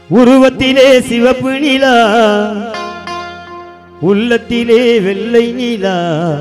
உருவத்திலே சிவப்பு நிலா உள்ளத்திலே வெள்ளை நிலா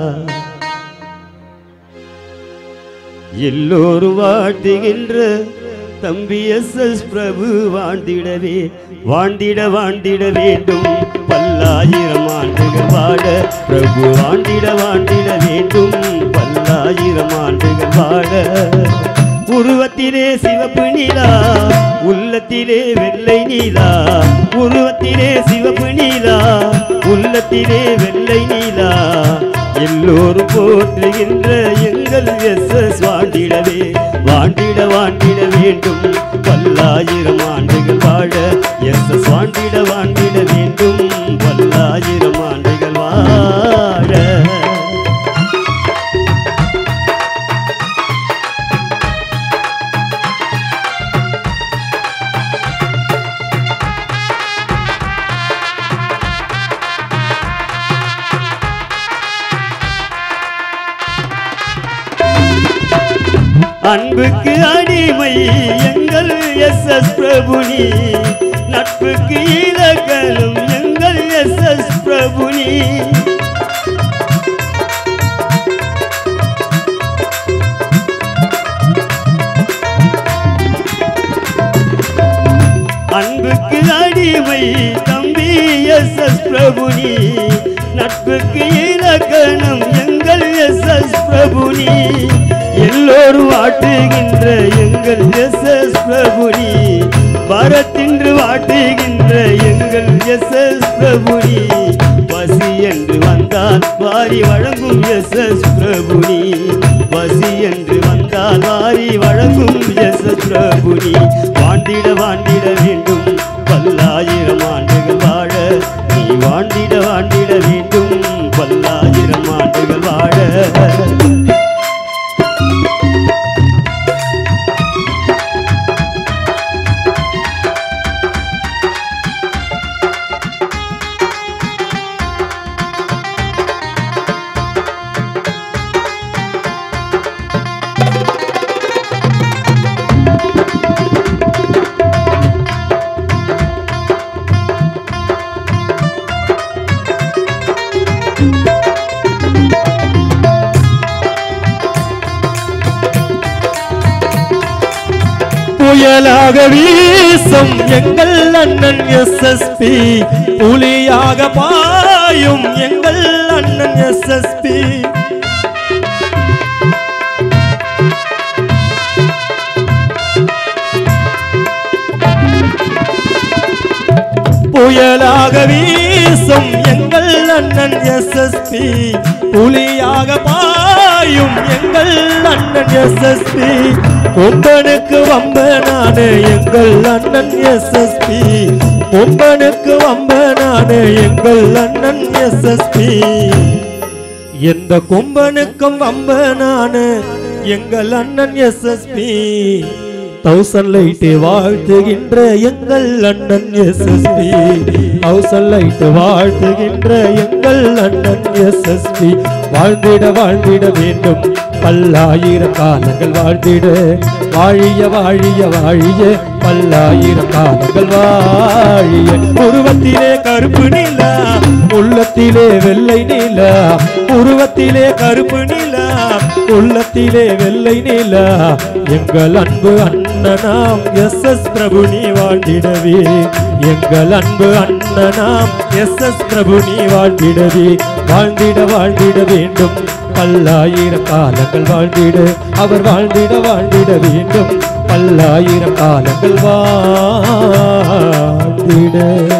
எல்லோரும் வாழ்த்துகின்ற தம்பி எஸ் எஸ் பிரபு வாழ்ந்திடவே வாழ்ந்திட வாழ்ந்திட வேண்டும் பல்லாயிரம் ஆண்டுகள் வாழ பிரபு வாழ்ந்திட வாழ்ந்திட வேண்டும் பல்லாயிரம் ஆண்டுகள் வாழ உருவத்திலே சிவப்பு நிலா உள்ளத்திலே வெள்ளை நீலா உருவத்திலே சிவப்பு நீலா உள்ளத்திலே வெள்ளை நீலா எல்லோரும் போற்றுகின்ற எங்கள் எஸ் எஸ் வாண்டிடவே வாண்டிட வாண்டிட வேண்டும் பல்லாயிரம் ஆண்டுகள் வாழ எஸ் எஸ் வாண்டிட வாண்டிட வேண்டும் பல்லாயிரம் ஆண்டுகள் வாழ அன்புக்கு அடிமை எங்கள் எஸ் எஸ் பிரபுனி நட்புக்கு இலக்கணம் எங்கள் எஸ் எஸ் பிரபுனி அன்புக்கு அடிமை தம்பி எஸ் எஸ் பிரபுனி நட்புக்கு இலக்கணம் எங்கள் எஸ் எஸ் பிரபுனி எல்லோரும் வாட்டுகின்ற எங்கள் எஸ் எஸ் பிரபுனி வரத்தின்று வாட்டுகின்ற எங்கள் எஸ் எஸ் பிரபுனி பசி என்று வந்தால் வாரி வழங்கும் எஸ் எஸ் பிரபுனி பசி என்று வந்தால் வாரி வழங்கும் எஸ் எஸ் பிரபுனி வாண்டிட வாண்டிட வேண்டும் பல்லாயிரம் ஆண்டுகள் வாழ நீ வாண்டிட வாண்டிட வேண்டும் பல்லாயிரம் ஆண்டுகள் வாழ புயலாக வீசும் எங்கள் அண்ணன் எஸ்எஸ்பி புலியாக பாயும் எங்கள் அண்ணன் எஸ்எஸ்பி புயலாக வீசும் எங்கள் அண்ணன் எஸ்எஸ்பி புலியாக பாயும் எங்கள் அண்ணன் எஸ்எஸ்பி கொம்பனுக்கு வம்பனான எங்கள் அண்ணன் எஸ்எஸ்பி கொம்பனுக்கு வம்பனான எங்கள் அண்ணன் எஸ்எஸ்பி எந்த கொம்பனுக்கும் வம்பனான எங்கள் அண்ணன் எஸ்எஸ்பி தௌசண்ட் லைட்டு வாழ்த்துகின்ற எங்கள் அண்ணன் எஸ்எஸ்பி தௌசண்ட் லைட்டு வாழ்த்துகின்ற எங்கள் அண்ணன் எஸ்எஸ்பி வாழ்ந்திட வாழ்ந்திட வேண்டும் பல்லாயிரம் காலங்கள் வாழ்ந்திட வாழிய வாழிய வாழிய பல்லாயிரம் காலங்கள் வாழிய உருவத்திலே கருப்பு நிலா உள்ளத்திலே வெள்ளை நிலா உருவத்திலே கருப்பு நிலா உள்ளத்திலே வெள்ளை நிலா எங்கள் அன்பு அண்ணனாம் எஸ் எஸ் பிரபு நீ வாழ்ந்திடவே எங்கள் அன்பு அண்ணனாம் எஸ் எஸ் பிரபு நீ வாழ்ந்திடவே வாழ்ந்திட வாழ்ந்திட வேண்டும் பல்லாயிரம் காலங்கள் வாழ்ந்திட அவர் வாழ்ந்திட வாழ்ந்திட வேண்டும் பல்லாயிரம் காலங்கள் வாழ்ந்திட